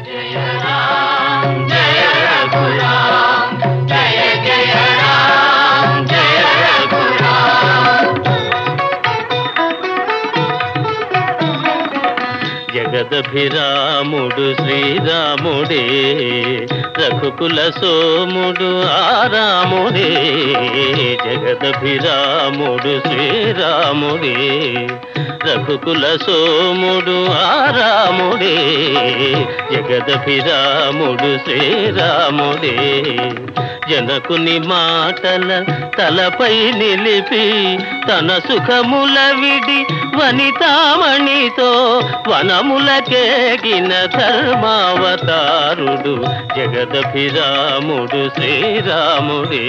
జయ రామ్ జయ రఘురామ్ జయ జయ రామ్ జయ రఘురామ్ జగదభిరాముడు శ్రీరాముడే రఘుకుల సోముడు ఆరాముడే జగదభిరాముడు శ్రీరాముడే రఘుకుల సోముడు ఆరాముడే జగదభిరాముడు శ్రీరాముడే జనకుని మాటల తలపై నిలిపి తన సుఖముల విడి వనితామణితో వనములకేగిన ధర్మావతారుడు జగదభిరాముడు శ్రీరాముడే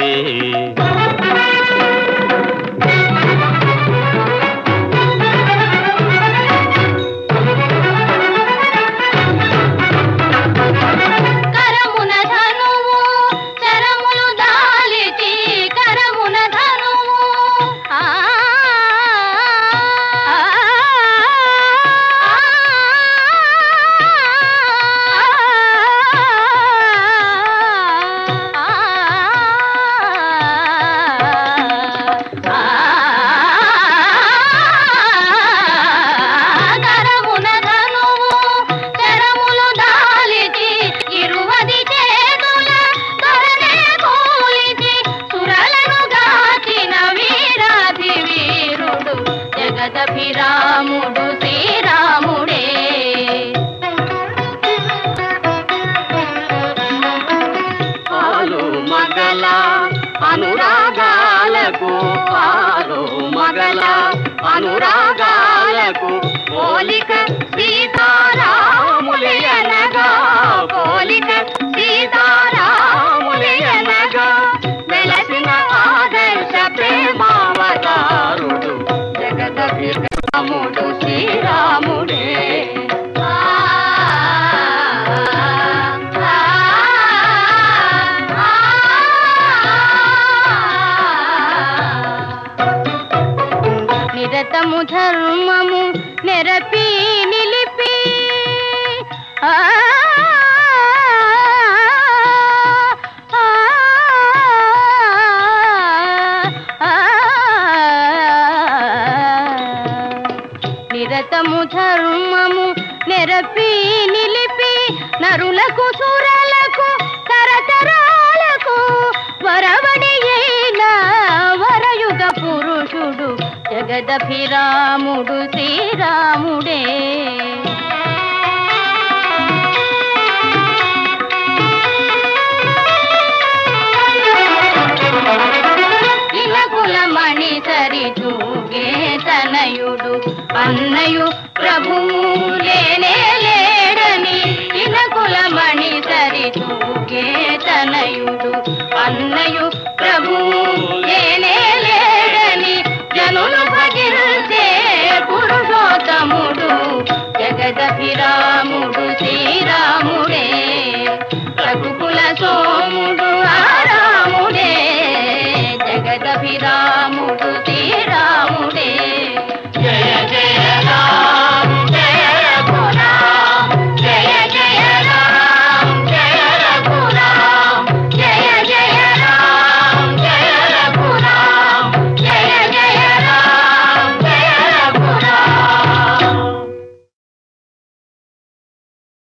కరమున ధనువు చరములు దాలిచి కరమున ధనువు ఆ కరమున ధనువు చరములు దాలిచి ఇరువది చేతుల ధరణే కూలిచి సురలను గాచిన వీరాధి వీరుడు జగదభిరాముడు శ్రీరాముడే పాలు మగల అనురాగాలకు పాలు మగల అనురాగాలకు పోలిక సీతారాములయనగా పోలిక సీతారాములయనగా వెలసిన ఆదర్శ ప్రేమావతారుడు జగదభిరాముడు శ్రీరాముడే ఆ, ఆ, ఆ. నిరతము ధర్మము నెరపి నిలిపి ఆ, ఆ, ఆ, నిరతము ధర్మము నెరపి నిలిపి నరులకు సురలకు తరతరాలకు వరవడి అయిన వరయుగ పురుషుడు జగదభిరాముడు శ్రీరాముడే ఇలకుల మణి సరి తూగే తనయుడు అన్నయు ప్రభు